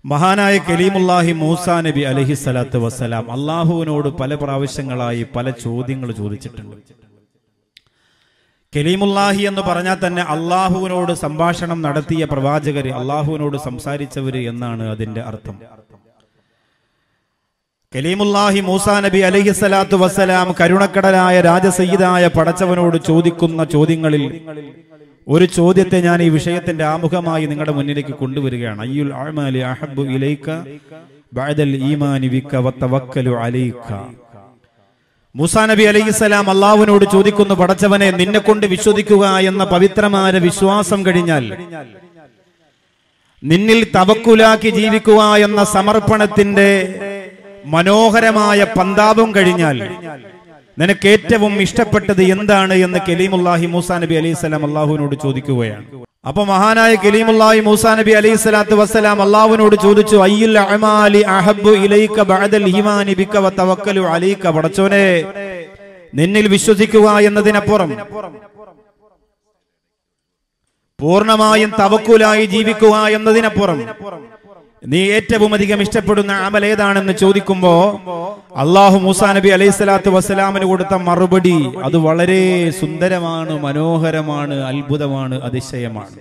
മഹാനായ കലീമുല്ലാഹി മൂസ നബി അലഹി സ്വലാത്തു വസ്സലാം അള്ളാഹുവിനോട് പല പ്രാവശ്യങ്ങളായി പല ചോദ്യങ്ങൾ ചോദിച്ചിട്ടുണ്ട് കലീമുല്ലാഹി എന്ന് പറഞ്ഞാൽ തന്നെ അള്ളാഹുവിനോട് സംഭാഷണം നടത്തിയ പ്രവാചകര് അള്ളാഹുവിനോട് സംസാരിച്ചവര് എന്നാണ് അതിന്റെ അർത്ഥം കലീമുല്ലാഹി മൂസ നബി അലഹി സ്വലാത്തു വസ്സലാം കരുണക്കടലായ രാജസയ്യിദായ പടച്ചവനോട് ചോദിക്കുന്ന ചോദ്യങ്ങളിൽ ഒരു ചോദ്യത്തെ ഞാൻ ഈ വിഷയത്തിന്റെ ആമുഖമായി നിങ്ങളുടെ മുന്നിലേക്ക് കൊണ്ടുവരികയാണ് അയ്യുൽ അഅ്മാലി അഹബ്ബു ഇലൈക ബഅദൽ ഈമാനി ബിക വതവക്കലു അലൈക മൂസാ നബി അലൈഹിസ്സലാം അള്ളാഹുവിനോട് ചോദിക്കുന്നു പടച്ചവനെ നിന്നെ കൊണ്ട് വിശ്വസിക്കുക എന്ന പവിത്രമായ വിശ്വാസം കഴിഞ്ഞാൽ നിന്നിൽ തവക്കുലാക്കി ജീവിക്കുക എന്ന സമർപ്പണത്തിന്റെ മനോഹരമായ പന്താപം കഴിഞ്ഞാൽ നിനക്ക് ഏറ്റവും ഇഷ്ടപ്പെട്ടത് എന്താണ് എന്ന് കലീമുല്ലാഹി മൂസാ നബി അലൈഹി സ്വലാം അള്ളാഹുവിനോട് ചോദിക്കുകയാണ് അപ്പൊ മഹാനായ കലീമുല്ലാഹി മൂസാ നബി അലൈഹി സ്വലാത്തു വസ്സലാം അള്ളാഹുവിനോട് ചോദിച്ചു അയ്യുൽ അഅ്മാലി അഹബ്ബു ഇലൈക ബഅദൽ ഈമാനി ബിക വതവക്കലു അലൈക പടച്ചോനെ നിന്നിൽ വിശ്വസിക്കുക എന്നതിനപ്പുറം പൂർണ്ണമായും തവക്കുലായി ജീവിക്കുക എന്നതിനപ്പുറം നീ ഏറ്റവും അധികം ഇഷ്ടപ്പെടുന്ന അമൽ ഏതാണെന്ന് ചോദിക്കുമ്പോ അള്ളാഹു മൂസാ നബി അലൈഹി സ്വലാത്തു വസ്സലാമിന് കൊടുത്ത മറുപടി അത് വളരെ സുന്ദരമാണ് മനോഹരമാണ് അത്ഭുതമാണ് അതിശയമാണ്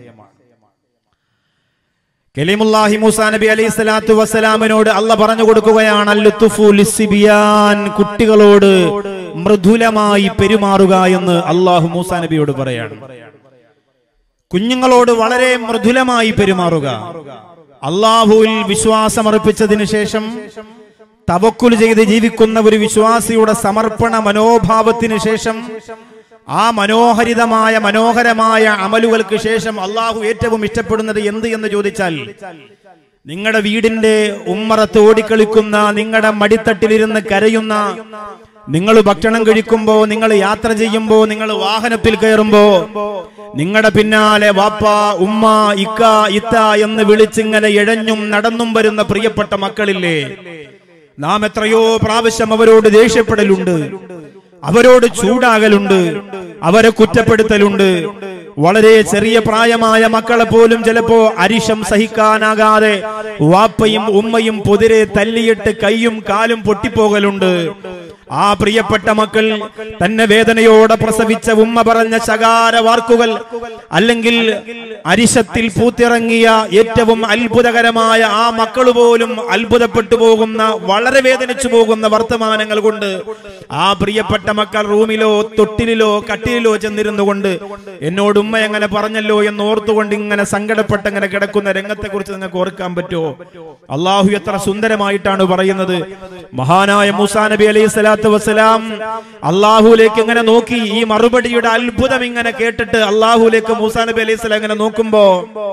കലീമുല്ലാഹി മൂസാ നബി അലൈഹി സ്വലാത്തു വസ്സലാമിനോട് അല്ല പറഞ്ഞു കൊടുക്കുകയാണ് അല്ലുത്തുഫു ലിസ്സിബിയാൻ കുട്ടികളോട് മൃദുലമായി പെരുമാറുക എന്ന് അള്ളാഹു മൂസാ നബിയോട് പറയാണ് കുഞ്ഞുങ്ങളോട് വളരെ മൃദുലമായി പെരുമാറുക അള്ളാഹുവിൽ വിശ്വാസമർപ്പിച്ചതിന് ശേഷം തവക്കുൽ ചെയ്ത് ജീവിക്കുന്ന ഒരു വിശ്വാസിയുടെ സമർപ്പണ മനോഭാവത്തിന് ശേഷം ആ മനോഹരിതമായ മനോഹരമായ അമലുകൾക്ക് ശേഷം അള്ളാഹു ഏറ്റവും ഇഷ്ടപ്പെടുന്നത് എന്ത് എന്ന് ചോദിച്ചാൽ നിങ്ങളുടെ വീടിന്റെ ഉമ്മറത്ത് ഓടിക്കളിക്കുന്ന നിങ്ങളുടെ മടിത്തട്ടിലിരുന്ന് കരയുന്ന നിങ്ങൾ ഭക്ഷണം കഴിക്കുമ്പോ നിങ്ങൾ യാത്ര ചെയ്യുമ്പോ നിങ്ങൾ വാഹനത്തിൽ കയറുമ്പോ നിങ്ങളുടെ പിന്നാലെ വാപ്പ ഉമ്മ ഇക്ക ഇത്ത എന്ന് വിളിച്ചിങ്ങനെ ഇഴഞ്ഞും നടന്നും വരുന്ന പ്രിയപ്പെട്ട മക്കളില്ലേ നാം എത്രയോ പ്രാവശ്യം അവരോട് ദേഷ്യപ്പെടലുണ്ട് അവരോട് ചൂടാകലുണ്ട് അവരെ കുറ്റപ്പെടുത്തലുണ്ട് വളരെ ചെറിയ പ്രായമായ മക്കളെ പോലും ചിലപ്പോ അരിശം സഹിക്കാനാകാതെ വാപ്പയും ഉമ്മയും പൊതിരെ തല്ലിയിട്ട് കൈയും കാലും പൊട്ടിപ്പോകലുണ്ട് ആ പ്രിയപ്പെട്ട മക്കൾ തന്നെ വേദനയോടെ പ്രസവിച്ച ഉമ്മ പറഞ്ഞ ശകാര വാർക്കുകൾ അല്ലെങ്കിൽ അരിശത്തിൽ പൂത്തിറങ്ങിയ ഏറ്റവും അത്ഭുതകരമായ ആ മക്കൾ പോലും അത്ഭുതപ്പെട്ടു പോകുന്ന വളരെ വേദനിച്ചു പോകുന്ന വർത്തമാനങ്ങൾ കൊണ്ട് ആ പ്രിയപ്പെട്ട മക്കൾ റൂമിലോ തൊട്ടിലിലോ കട്ടിലിലോ ചെന്നിരുന്നു കൊണ്ട് എന്നോട് ഉമ്മ എങ്ങനെ പറഞ്ഞല്ലോ എന്ന് ഓർത്തുകൊണ്ട് ഇങ്ങനെ സങ്കടപ്പെട്ട് ഇങ്ങനെ കിടക്കുന്ന രംഗത്തെ കുറിച്ച് നിങ്ങൾക്ക് ഓർക്കാൻ പറ്റുമോ അള്ളാഹു എത്ര സുന്ദരമായിട്ടാണ് പറയുന്നത് മഹാനായ മൂസാ നബി അലൈഹി സ്വലാത്തു വസ്സലാം അള്ളാഹുലേക്ക് ഇങ്ങനെ നോക്കി ഈ മറുപടിയുടെ അത്ഭുതം ഇങ്ങനെ കേട്ടിട്ട് അള്ളാഹുലേക്ക് മൂസാ നബി അലൈഹി സ്വലാം ഇങ്ങനെ നോക്കുമ്പോ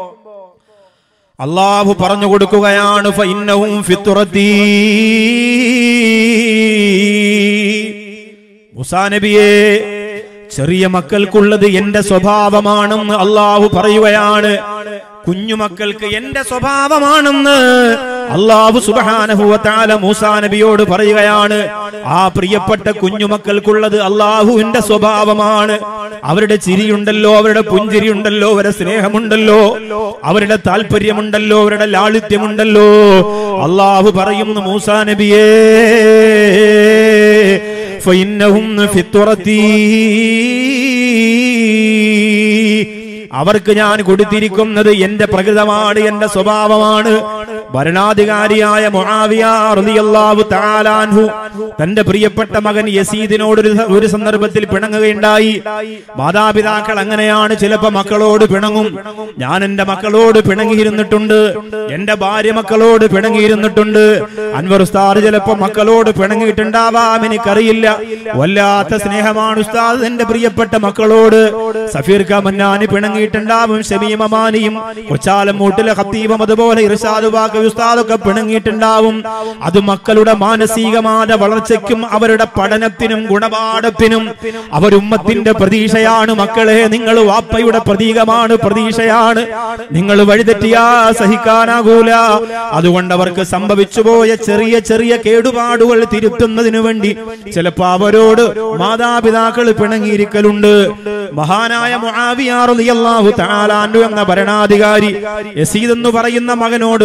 അള്ളാഹു പറഞ്ഞു കൊടുക്കുകയാണ് ഫഇന്നഹും ഫിത്തുറത്തീ. മൂസാ നബിയെ ചെറിയ മക്കൾക്കുള്ളത് എന്റെ സ്വഭാവമാണെന്ന് അള്ളാഹു പറയുകയാണ് കുഞ്ഞുമക്കൾക്ക് എന്റെ സ്വഭാവമാണെന്ന് അള്ളാഹു സുബാനഹുവത്താല മൂസാ നബിയോട് പറയുകയാണ് ആ പ്രിയപ്പെട്ട കുഞ്ഞുമക്കൾക്കുള്ളത് അള്ളാഹുവിന്റെ സ്വഭാവമാണ് അവരുടെ ചിരിയുണ്ടല്ലോ അവരുടെ പുഞ്ചിരിയുണ്ടല്ലോ അവരുടെ സ്നേഹമുണ്ടല്ലോ അവരുടെ താല്പര്യമുണ്ടല്ലോ അവരുടെ ലാളിത്യമുണ്ടല്ലോ അള്ളാഹു പറയുന്നു മൂസാ നബിയേ ഫഇന്നഹും ഫിത്തുറത്തീ അവർക്ക് ഞാൻ കൊടുത്തിരിക്കുന്നത് എന്റെ പ്രകൃതമാണ് എന്റെ സ്വഭാവമാണ് ഭരണാധികാരിയായ മുആവിയ റളിയല്ലാഹു തആല അൻഹു തന്റെ പ്രിയപ്പെട്ട മകൻ യസീദിനോട് ഒരു സ- ഒരു സന്ദർഭത്തിൽ പിണങ്ങുകയുണ്ടായി മാതാപിതാക്കൾ അങ്ങനെയാണ് ചിലപ്പോ മക്കളോട് പിണങ്ങും ഞാൻ എന്റെ മക്കളോട് പിണങ്ങിയിരുന്നിട്ടുണ്ട് എന്റെ ഭാര്യ മക്കളോട് പിണങ്ങിയിരുന്നിട്ടുണ്ട് അൻവർ ഉസ്താദ് ചിലപ്പോ മക്കളോട് പിണങ്ങിയിട്ടുണ്ടാവാം എനിക്കറിയില്ല വല്ലാത്ത സ്നേഹമാണ് ഉസ്താദ് എന്റെ പ്രിയപ്പെട്ട മക്കളോട് സഫീർ ഖാൻ മന്നാനി പിണങ്ങിയിട്ടുണ്ടാവും ഷമീം അമാനിയും കൊച്ചാലം മൂട്ടിലെ ഖത്തീബും അതുപോലെ ഇർഷാദ് വാക്ക് ഉസ്താദൊക്കെ പിണങ്ങിയിട്ടുണ്ടാവും അത് മക്കളുടെ മാനസികമായ വളർച്ചയ്ക്കും അവരുടെ പഠനത്തിനും ഗുണപാഠത്തിനും അവരുമ്മത്തിന്റെ പ്രതീക്ഷയാണ് മക്കളെ നിങ്ങൾ വാപ്പയുടെ പ്രതീകമാണ് പ്രതീക്ഷയാണ് നിങ്ങൾ വഴിതെറ്റിയാ സഹിക്കാനാകൂല അതുകൊണ്ട് അവർക്ക് സംഭവിച്ചു പോയ ചെറിയ ചെറിയ കേടുപാടുകൾ തിരുത്തുന്നതിനു വേണ്ടി ചിലപ്പോ അവരോട് മാതാപിതാക്കൾ പിണങ്ങിയിരിക്കലുണ്ട് മഹാനായ മുആവിയ റളിയല്ലാഹു തആല അൻഹു എന്ന ഭരണാധികാരി യസീദ് എന്ന് പറയുന്ന മകനോട് പിണങ്ങുക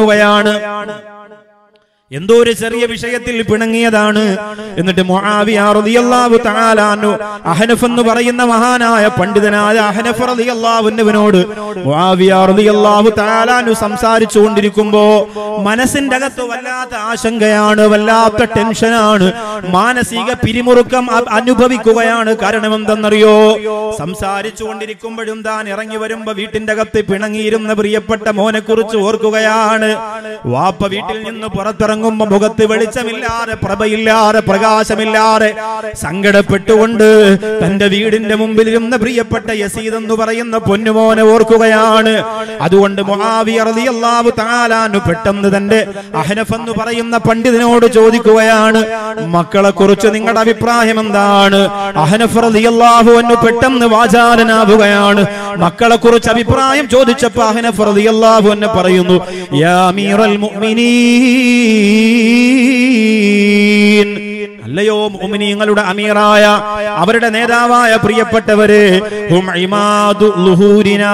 പിണങ്ങുകയാണ് എന്തോ ഒരു ചെറിയ വിഷയത്തിൽ പിണങ്ങിയതാണ് എന്നിട്ട് മുആവിയ റളിയല്ലാഹു തആല അൻഹു അഹനഫ് എന്ന് പറയുന്ന മഹാനായ പണ്ഡിതനായ അഹനഫ് റളിയല്ലാഹുവിനോട് മുആവിയ റളിയല്ലാഹു തആല അൻഹു സംസാരിച്ചു കൊണ്ടിരിക്കുമ്പോ മനസ്സിന്റെ അകത്ത് വല്ലാത്ത ആശങ്കയാണ് വല്ലാത്ത ടെൻഷനാണ് മാനസിക പിരിമുറുക്കം അ- അനുഭവിക്കുകയാണ് കാരണം എന്തെന്നറിയോ സംസാരിച്ചു കൊണ്ടിരിക്കുമ്പോഴും താൻ ഇറങ്ങി വരുമ്പോ വീട്ടിന്റെ അകത്ത് പിണങ്ങിയിരുന്ന പ്രിയപ്പെട്ട മോനെ കുറിച്ച് ഓർക്കുകയാണ് വാപ്പ വീട്ടിൽ നിന്ന് പുറത്തിറങ്ങുമ്പോ മുഖത്ത് വെളിച്ചമില്ലാതെ പ്രഭയില്ലാതെ പ്രകാശമില്ലാതെ സങ്കടപ്പെട്ടുകൊണ്ട് തന്റെ വീടിന്റെ മുമ്പിൽ ഇരുന്ന പ്രിയപ്പെട്ട യസീദ് എന്ന് പറയുന്ന പൊന്നുമോനെ ഓർക്കുകയാണ് അതുകൊണ്ട് മുആവിയ റളിയല്ലാഹു തആലാനു പെട്ടെന്ന് തന്റെ അഹനഫ് എന്ന് പറയുന്ന പണ്ഡിതനോട് ചോദിക്കുകയാണ് മക്കളെ കുറിച്ച് നിങ്ങളുടെ അഭിപ്രായം എന്താണ് അഹനഫ് റളിയല്ലാഹു അൻഹു പെട്ടെന്ന് വാചാലനാവുകയാണ് മക്കളെ കുറിച്ച് അഭിപ്രായം ചോദിച്ചപ്പോ അഹനഫ് റളിയല്ലാഹു അൻഹു പറയുന്നു യാ അമീറൽ മുഅ്മിനീൻ അല്ലയോ മുഅ്മിനീങ്ങളുടെ അമീറായ അവരുടെ നേതാവായ പ്രിയപ്പെട്ടവരെ ഹും ഇമാദു ലുഹൂരിനാ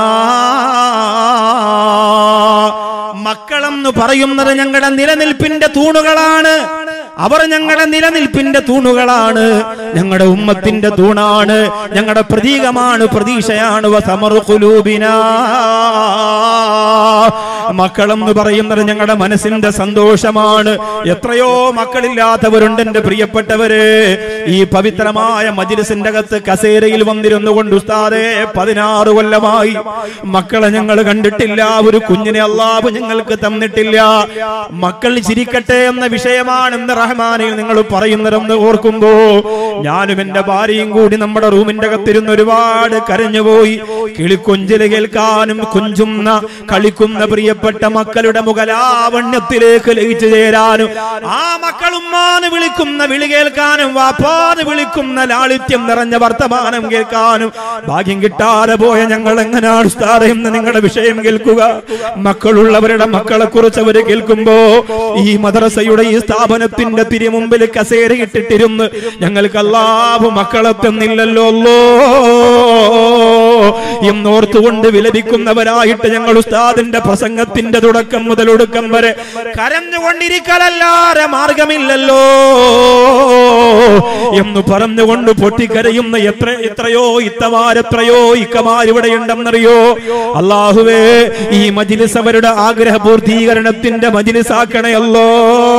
മക്കളെന്ന് പറയുന്നത് ഞങ്ങളുടെ നിലനിൽപ്പിന്റെ തൂണുകളാണ് അവർ ഞങ്ങളുടെ നിലനിൽപ്പിന്റെ തൂണുകളാണ് ഞങ്ങളുടെ ഉമ്മത്തിന്റെ തൂണാണ് ഞങ്ങളുടെ പ്രതീകമാണ് പ്രതീക്ഷയാണ് വസമറു ഖുലൂബിനാ. മക്കളെന്ന് പറയുന്നത് ഞങ്ങളുടെ മനസ്സിന്റെ സന്തോഷമാണ് എത്രയോ മക്കളില്ലാത്തവരുണ്ട് എന്റെ പ്രിയപ്പെട്ടവര് ഈ പവിത്രമായ മജിലിസിന്റെ അകത്ത് കസേരയിൽ വന്നിരുന്നു കൊണ്ട് ഉസ്താദേ പതിനാറ് കൊല്ലമായി മക്കളെ ഞങ്ങൾ കണ്ടിട്ടില്ല ഒരു കുഞ്ഞിനെ അള്ളാഹു ഞങ്ങൾക്ക് തന്നിട്ടില്ല മക്കൾ ചിരിക്കട്ടെ എന്ന വിഷയമാണെന്ന് റഹ്മാനിൽ നിങ്ങൾ പറയുന്നതെന്ന് ഓർക്കുമ്പോ ഞാനും എന്റെ ഭാര്യയും കൂടി നമ്മുടെ റൂമിന്റെ അകത്തിരുന്ന് ഒരുപാട് കരഞ്ഞുപോയി കിളിക്കൊഞ്ചില് കേൾക്കാനും കൊഞ്ചുന്ന കളിക്കുന്ന പ്രിയപ്പെട്ട മക്കളുടെ മുഖലാവണ്യത്തിലേക്ക് ലയിച്ചു ചേരാനും ആ മക്കൾ ഉമ്മാന്ന് വിളിക്കുന്ന വിളി കേൾക്കാനും വാപ്പാന്ന് വിളിക്കുന്ന ലാളിത്യം നിറഞ്ഞ വർത്തമാനം കേൾക്കാനും ഭാഗ്യം കിട്ടാതെ പോയ ഞങ്ങൾ എങ്ങനെയാണ് ഉസ്താദ് എന്ന് നിങ്ങളുടെ വിഷയം കേൾക്കുക മക്കളുള്ളവരുടെ മക്കളെ കുറിച്ച് അവര് കേൾക്കുമ്പോ ഈ മദ്രസയുടെ ഈ സ്ഥാപനത്തിന്റെ തിരുമുമ്പിൽ കസേര ഇട്ടിട്ടിരുന്ന് ഞങ്ങൾക്ക് അല്ലാഹു മക്കളെ തന്നില്ലല്ലോ അല്ലോ എന്നോർത്തുകൊണ്ട് വിലപിക്കുന്നവരായിട്ട് ഞങ്ങൾ ഉസ്താദിന്റെ പ്രസംഗത്തിന്റെ തുടക്കം മുതൽ ഒടുക്കം വരെ കരഞ്ഞുകൊണ്ടിരിക്കലല്ലാതെ മാർഗമില്ലല്ലോ എന്ന് പറഞ്ഞുകൊണ്ട് പൊട്ടിക്കരയുന്ന എത്ര എത്രയോ ഇത്തമാരെത്രയോ ഇക്കമാരിവിടെ ഉണ്ടെന്നറിയോ അള്ളാഹുവേ ഈ മജിലിസ് അവരുടെ ആഗ്രഹ പൂർത്തീകരണത്തിന്റെ മജിലിസാക്കണയല്ലോ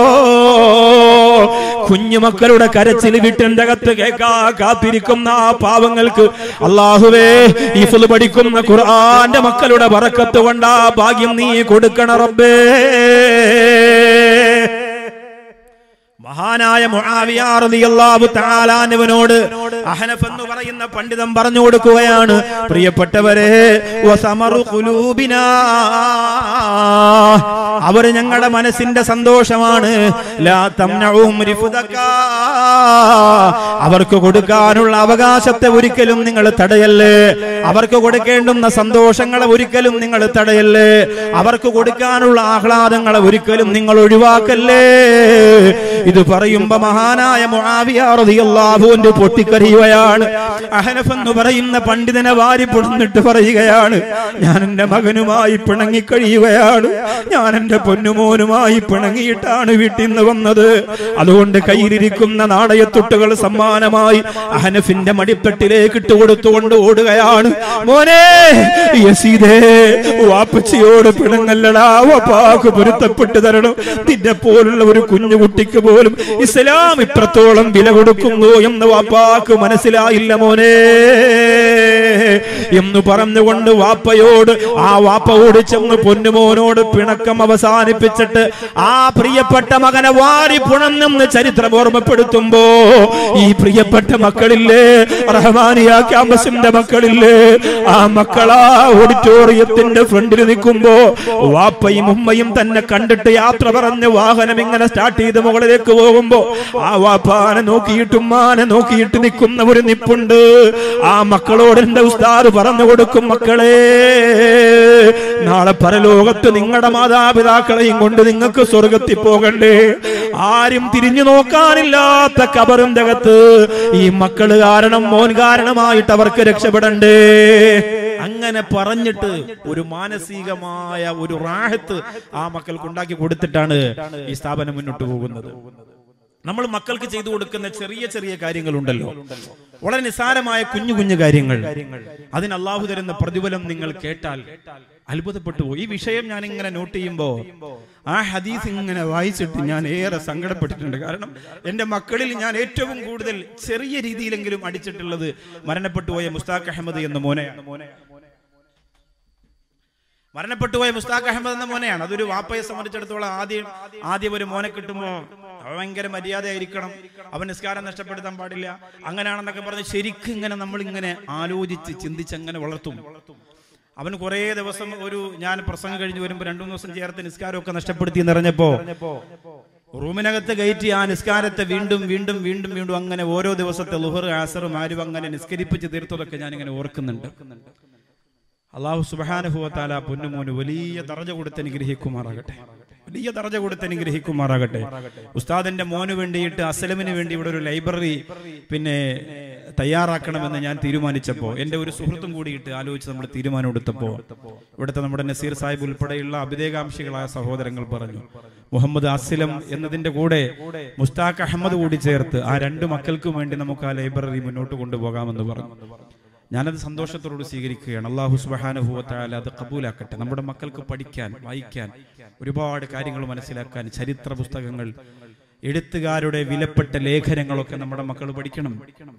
കുഞ്ഞുമക്കളുടെ കരച്ചിൽ വീട്ടിന്റെ അകത്ത് കേൾക്കാ കാത്തിരിക്കുന്ന ആ പാവങ്ങൾക്ക് അള്ളാഹുവേ ഇഫുൽ പഠിക്കുന്ന ഖുർആന്റെ മക്കളുടെ പറക്കത്ത് കൊണ്ട് ആ ഭാഗ്യം നീ കൊടുക്കണ റബ്ബേ മഹാനായ മുആവിയ റളിയല്ലാഹു തആല അൻഹുവിനോട് അഹനഫ് എന്ന് പറയുന്ന പണ്ഡിതൻ പറഞ്ഞു കൊടുക്കുകയാണ് പ്രിയപ്പെട്ടവരെ വസമറു ഖുലൂബിനാ അവർ ഞങ്ങളുടെ മനസ്സിന്റെ സന്തോഷമാണ് ലാ തംനഉഹും റിഫ്ദക അവർക്ക് കൊടുക്കാനുള്ള അവകാശത്തെ ഒരിക്കലും നിങ്ങൾ തടയല്ലേ അവർക്ക് കൊടുക്കേണ്ടുന്ന സന്തോഷങ്ങളെ ഒരിക്കലും നിങ്ങൾ തടയല്ലേ അവർക്ക് കൊടുക്കാനുള്ള ആഹ്ലാദങ്ങളെ ഒരിക്കലും നിങ്ങൾ ഒഴിവാക്കല്ലേ ഇത് പറയുമ്പോ മഹാനായ മുആവിയ റളിയല്ലാഹുവിന്റെ പൊട്ടിക്കരയുകയാണ് അഹനഫ് എന്ന് പറയുന്ന പണ്ഡിതനെ വാരി പൊടുന്നിട്ട് പറയുകയാണ് ഞാൻ എന്റെ മകനുമായി പിണങ്ങി കഴിയുകയാണ് ഞാൻ എന്റെ പൊന്നുമോനുമായി പിണങ്ങിയിട്ടാണ് വീട്ടിൽ നിന്ന് വന്നത് അതുകൊണ്ട് കയ്യിലിരിക്കുന്ന നാണയത്തുട്ടുകൾ സമ്മാനമായി അഹനഫിന്റെ മടിപ്പെട്ടിലേക്ക് ഇട്ടുകൊടുത്തുകൊണ്ട് ഓടുകയാണ് മോനെ യസീദേ വാപ്പച്ചിയോട് പിണങ്ങല്ലടാ വാപ്പാക്ക് പൊരുത്തപ്പെട്ടു തരണം നിന്നെ പോലുള്ള ഒരു കുഞ്ഞുകുട്ടിക്ക് പോലും ഇസ്ലാം ഇത്രത്തോളം വില കൊടുക്കുന്നു എന്ന് വാപ്പാക്ക് മനസ്സിലായില്ല മോനെ എന്ന് പറഞ്ഞുകൊണ്ട് വാപ്പയോട് ആ വാപ്പയോട് ചെന്ന് പൊന്നുമോനോട് പിണക്കം അവസാനിപ്പിച്ചിട്ട് ആ പ്രിയപ്പെട്ട മകനെ വാരി പുണന്നെന്ന് ചരിത്രം ഓർമ്മപ്പെടുത്തുമ്പോ ഈ പ്രിയപ്പെട്ട മക്കളില്ലേ റഹ്മാനിയ ക്യാമ്പസിന്റെ മക്കളില്ലേ ആ മക്കളാ ഓഡിറ്റോറിയത്തിന്റെ ഫ്രണ്ടിൽ നിൽക്കുമ്പോ വാപ്പയും ഉമ്മയും തന്നെ കണ്ടിട്ട് യാത്ര പറഞ്ഞ് വാഹനം ഇങ്ങനെ സ്റ്റാർട്ട് ചെയ്ത് മുകളിലേക്ക് പോകുമ്പോ ആ വാപ്പാനെ നോക്കിയിട്ട് ഉമ്മാനെ നോക്കിയിട്ട് നിൽക്കുന്ന ഒരു നിപ്പുണ്ട് ആ മക്കളോട് എന്റെ ഉസ്താദ് പറഞ്ഞു കൊടുക്കും മക്കളെ നാളെ പരലോകത്ത് നിങ്ങളുടെ മാതാപിതാക്കളെയും കൊണ്ട് നിങ്ങൾക്ക് സ്വർഗത്തിൽ പോകണ്ടേ ആരും തിരിഞ്ഞു നോക്കാനില്ലാത്ത കബറിന്റെ അകത്ത് ഈ മക്കള് കാരണം മോൻ കാരണമായിട്ട് അവർക്ക് രക്ഷപ്പെടണ്ടേ അങ്ങനെ പറഞ്ഞിട്ട് ഒരു മാനസികമായ ഒരു റാഹത്ത് ആ മക്കൾക്ക് ഉണ്ടാക്കി കൊടുത്തിട്ടാണ് ഈ സ്ഥാപനം മുന്നോട്ട് പോകുന്നത് നമ്മൾ മക്കൾക്ക് ചെയ്തു കൊടുക്കുന്ന ചെറിയ ചെറിയ കാര്യങ്ങളുണ്ടല്ലോ വളരെ നിസ്സാരമായ കുഞ്ഞു കുഞ്ഞു കാര്യങ്ങൾ അതിന് അള്ളാഹു തരുന്ന പ്രതിഫലം നിങ്ങൾ കേട്ടാൽ അത്ഭുതപ്പെട്ടു പോകും. ഈ വിഷയം ഞാൻ ഇങ്ങനെ നോട്ട് ചെയ്യുമ്പോ ആ ഹദീസ് ഇങ്ങനെ വായിച്ചിട്ട് ഞാൻ ഏറെ സങ്കടപ്പെട്ടിട്ടുണ്ട് കാരണം എന്റെ മക്കളിൽ ഞാൻ ഏറ്റവും കൂടുതൽ ചെറിയ രീതിയിലെങ്കിലും അടിച്ചിട്ടുള്ളത് മരണപ്പെട്ടു പോയ മുസ്താഖ് അഹമ്മദ് എന്ന മോനെയാണ് മരണപ്പെട്ടുപോയ മുസ്താഖ് അഹമ്മദ് എന്ന മോനെയാണ് അതൊരു വാപ്പയെ സംബന്ധിച്ചിടത്തോളം ആദ്യം ആദ്യം ഒരു മോനെ കിട്ടുമ്പോ അവൻ ഭയങ്കര മര്യാദയായിരിക്കണം അവൻ നിസ്കാരം നഷ്ടപ്പെടുത്താൻ പാടില്ല അങ്ങനെയാണെന്നൊക്കെ പറഞ്ഞ് ശരിക്കും ഇങ്ങനെ നമ്മൾ ഇങ്ങനെ ആലോചിച്ച് ചിന്തിച്ച് അങ്ങനെ വളർത്തും അവൻ കുറേ ദിവസം ഒരു ഞാൻ പ്രസംഗം കഴിഞ്ഞ് വരുമ്പോൾ രണ്ടു മൂന്ന് ദിവസം ചേർത്ത് നിസ്കാരമൊക്കെ നഷ്ടപ്പെടുത്തി നിറഞ്ഞപ്പോ റൂമിനകത്ത് കയറ്റി ആ നിസ്കാരത്തെ വീണ്ടും വീണ്ടും വീണ്ടും വീണ്ടും അങ്ങനെ ഓരോ ദിവസത്തെ ലുഹർ ആസറും ആരും അങ്ങനെ നിസ്കരിപ്പിച്ച് തീർത്തതൊക്കെ ഞാൻ ഇങ്ങനെ ഓർക്കുന്നുണ്ട് അള്ളാഹു സുബാനുഭവത്താല പൊന്നുമോന് വലിയ ദർജ കൊടുത്ത് അനുഗ്രഹിക്കുമാറാകട്ടെ വലിയ ദർജ കൊടുത്ത് അനുഗ്രഹിക്കുമാറാകട്ടെ ഉസ്താദിന്റെ മോന് വേണ്ടിയിട്ട് അസലമിന് വേണ്ടി ഇവിടെ ഒരു ലൈബ്രറി പിന്നെ തയ്യാറാക്കണമെന്ന് ഞാൻ തീരുമാനിച്ചപ്പോൾ എന്റെ ഒരു സുഹൃത്തും കൂടിയിട്ട് ആലോചിച്ച് നമ്മൾ തീരുമാനം എടുത്തപ്പോൾ ഇവിടുത്തെ നമ്മുടെ നസീർ സാഹിബ് ഉൾപ്പെടെയുള്ള അഭിദേകാംക്ഷികളായ സഹോദരങ്ങൾ പറഞ്ഞു മുഹമ്മദ് അസ്ലം എന്നതിന്റെ കൂടെ മുസ്താഖ് അഹമ്മദ് കൂടി ചേർത്ത് ആ രണ്ട് മക്കൾക്കും വേണ്ടി നമുക്ക് ആ ലൈബ്രറി മുന്നോട്ട് കൊണ്ടുപോകാമെന്ന് പറഞ്ഞു ഞാനത് സന്തോഷത്തോട് സ്വീകരിക്കുകയാണ് അള്ളാഹു സുബാനുഭവത്തായാലും അത് കബൂലാക്കട്ടെ നമ്മുടെ മക്കൾക്ക് പഠിക്കാൻ വായിക്കാൻ ഒരുപാട് കാര്യങ്ങൾ മനസ്സിലാക്കാൻ ചരിത്ര പുസ്തകങ്ങൾ എഴുത്തുകാരുടെ വിലപ്പെട്ട ലേഖനങ്ങളൊക്കെ നമ്മുടെ മക്കൾ പഠിക്കണം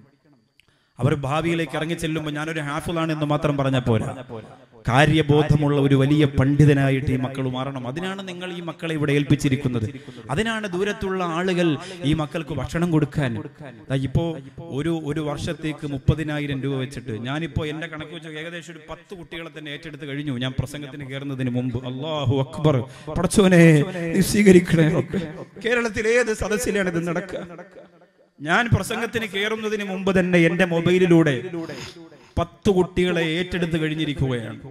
അവർ ഭാവിയിലേക്ക് ഇറങ്ങി ചെല്ലുമ്പോൾ ഞാനൊരു ഹാഫിളാണ് എന്ന് മാത്രം പറഞ്ഞ പോരാ കാര്യബോധമുള്ള ഒരു വലിയ പണ്ഡിതനായിട്ട് ഈ മക്കൾ മാറണം അതിനാണ് നിങ്ങൾ ഈ മക്കളെ ഇവിടെ ഏൽപ്പിച്ചിരിക്കുന്നത് അതിനാണ് ദൂരത്തുള്ള ആളുകൾ ഈ മക്കൾക്ക് ഭക്ഷണം കൊടുക്കാൻ ദാ ഇപ്പോ ഒരു ഒരു വർഷത്തേക്ക് മുപ്പതിനായിരം രൂപ വെച്ചിട്ട് ഞാനിപ്പോ എന്റെ കണക്ക് വെച്ച ഏകദേശം ഒരു പത്ത് കുട്ടികളെ തന്നെ ഏറ്റെടുത്ത് കഴിഞ്ഞു ഞാൻ പ്രസംഗത്തിന് കയറുന്നതിന് മുമ്പ് അള്ളാഹു അക്ബർ പടച്ചോനെ നീ സ്വീകരിക്കണേ റബ്ബേ. കേരളത്തിൽ ഏത് സദസ്സിലാണ് ഇത് നടക്കുക ഞാൻ പ്രസംഗത്തിന് കയറുന്നതിന് മുമ്പ് തന്നെ എന്റെ മൊബൈലിലൂടെ പത്ത് കുട്ടികളെ ഏറ്റെടുത്ത് കഴിഞ്ഞിരിക്കുകയാണ്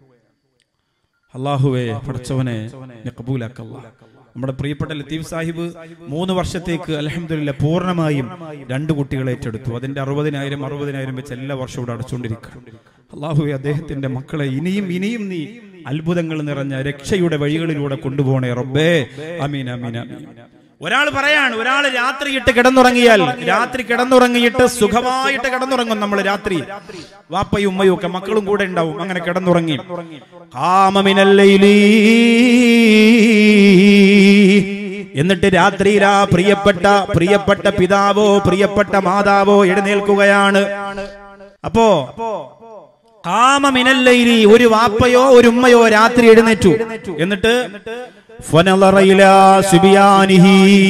അള്ളാഹുവേ പഠിച്ചവനെ കബൂലാക്കല്ല നമ്മുടെ പ്രിയപ്പെട്ട ലത്തീഫ് സാഹിബ് മൂന്ന് വർഷത്തേക്ക് അലഹമില്ല പൂർണ്ണമായും രണ്ട് കുട്ടികളെ ഏറ്റെടുത്തു അതിന്റെ അറുപതിനായിരം അറുപതിനായിരം വെച്ച് എല്ലാ വർഷവും ഇവിടെ അടച്ചുകൊണ്ടിരിക്കുക അള്ളാഹുവെ അദ്ദേഹത്തിന്റെ മക്കളെ ഇനിയും ഇനിയും നീ അത്ഭുതങ്ങൾ നിറഞ്ഞ രക്ഷയുടെ വഴികളിലൂടെ കൊണ്ടുപോകണേ റബ്ബേ അമീൻ അമീൻ അമീൻ ഒരാൾ പറയാണ് ഒരാൾ രാത്രിയിട്ട് കിടന്നുറങ്ങിയാൽ രാത്രി കിടന്നുറങ്ങിയിട്ട് സുഖമായിട്ട് കിടന്നുറങ്ങും നമ്മൾ രാത്രി വാപ്പയും ഉമ്മയും ഒക്കെ മക്കളും കൂടെ ഉണ്ടാവും അങ്ങനെ കിടന്നുറങ്ങി കാമമിനല്ലൈലീ എന്നിട്ട് രാത്രിയിൽ ആ പ്രിയപ്പെട്ട പ്രിയപ്പെട്ട പിതാവോ പ്രിയപ്പെട്ട മാതാവോ എഴുന്നേൽക്കുകയാണ് അപ്പോ കാമമിനല്ലൈലി ഒരു വാപ്പയോ ഒരു ഉമ്മയോ രാത്രി എഴുന്നേറ്റു എന്നിട്ട് فنظر إلى സുബിയാനിഹി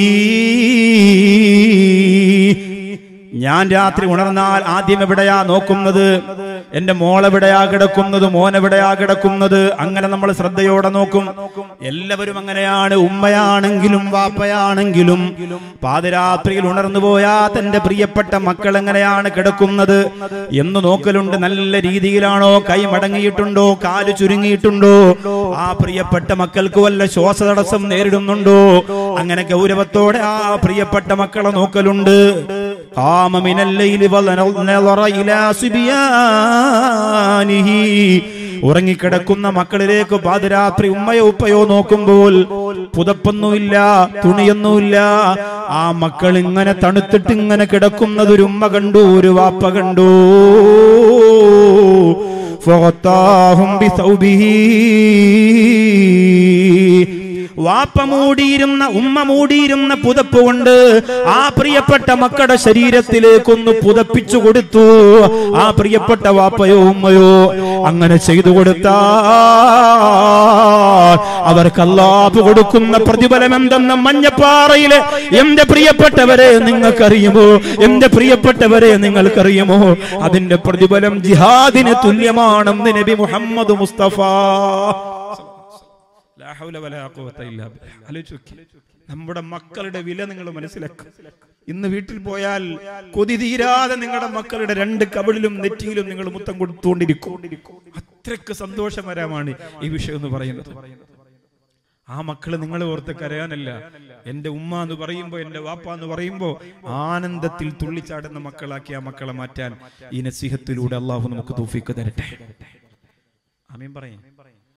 ഞാൻ രാത്രി ഉണർന്നാൽ ആദ്യം എവിടെയാ നോക്കുന്നത് എന്റെ മോളെവിടെയാ കിടക്കുന്നത് മോനെവിടെയാ കിടക്കുന്നത് അങ്ങനെ നമ്മൾ ശ്രദ്ധയോടെ നോക്കും എല്ലാവരും അങ്ങനെയാണ് ഉമ്മയാണെങ്കിലും വാപ്പയാണെങ്കിലും പാതിരാത്രിയിൽ ഉണർന്നു പോയാ തന്റെ പ്രിയപ്പെട്ട മക്കൾ എങ്ങനെയാണ് കിടക്കുന്നത് എന്ന് നോക്കലുണ്ട് നല്ല രീതിയിലാണോ കൈ മടങ്ങിയിട്ടുണ്ടോ കാല് ചുരുങ്ങിയിട്ടുണ്ടോ ആ പ്രിയപ്പെട്ട മക്കൾക്ക് വല്ല ശ്വാസതടസ്സം നേരിടുന്നുണ്ടോ അങ്ങനെ ഗൗരവത്തോടെ ആ പ്രിയപ്പെട്ട മക്കളെ നോക്കലുണ്ട് قام من الليل ونظر إلى صبيانه ഉറങ്ങിക്കിടക്കുന്ന മക്കളിലേക്ക് പാതിരാത്രി ഉമ്മയോ ഉപ്പയോ നോക്കുമ്പോൾ പുതപ്പൊന്നുമില്ല തുണിയൊന്നുമില്ല ആ മക്കൾ ഇങ്ങനെ തണുത്തിട്ട് ഇങ്ങനെ കിടക്കുന്നത് ഒരു ഉമ്മ കണ്ടു ഒരു വാപ്പ കണ്ടു فغطاهم بثوبه വാപ്പ മൂടിയിരുന്ന ഉമ്മ മൂടിയിരുന്ന പുതപ്പ് കൊണ്ട് ആ പ്രിയപ്പെട്ട മക്കളുടെ ശരീരത്തിലേക്കൊന്ന് പുതപ്പിച്ചു കൊടുത്തു ആ പ്രിയപ്പെട്ട വാപ്പയോ ഉമ്മയോ അങ്ങനെ ചെയ്തു കൊടുത്താ അവർക്ക് അല്ലാഹു കൊടുക്കുന്ന പ്രതിഫലം എന്തെന്ന് മഞ്ഞപ്പാറയിലെ എന്റെ പ്രിയപ്പെട്ടവരെ നിങ്ങൾക്കറിയുമോ എന്റെ പ്രിയപ്പെട്ടവരെ നിങ്ങൾക്കറിയുമോ അതിന്റെ പ്രതിഫലം ജിഹാദിന് തുല്യമാണെന്ന് നബി മുഹമ്മദ് മുസ്തഫ ലാ ഹൗല വലാ ഖുവത ഇല്ലാ ബില്ലാഹ്. ആലോചിച്ച് നോക്കി. നമ്മുടെ മക്കളുടെ വില നിങ്ങൾ മനസ്സിലാക്കും ഇന്ന് വീട്ടിൽ പോയാൽ കൊതി തീരാതെ നിങ്ങളുടെ മക്കളുടെ രണ്ട് കവിളിലും നെറ്റിയിലും നിങ്ങൾ മുത്തം കൊടുത്തുകൊണ്ടിരിക്കും അത്രയ്ക്ക് സന്തോഷകരമാണ് ഈ വിഷയം എന്ന് പറയുന്നത് ആ മക്കള് നിങ്ങൾ ഓർത്ത് കരയാനല്ല എന്റെ ഉമ്മ എന്ന് പറയുമ്പോ എന്റെ വാപ്പ എന്ന് പറയുമ്പോ ആനന്ദത്തിൽ തുള്ളിച്ചാടുന്ന മക്കളാക്കി ആ മക്കളെ മാറ്റാൻ ഈ നസീഹത്തിലൂടെ അള്ളാഹു നമുക്ക് തൂഫിക്ക് തരട്ടെ അമീൻ പറയും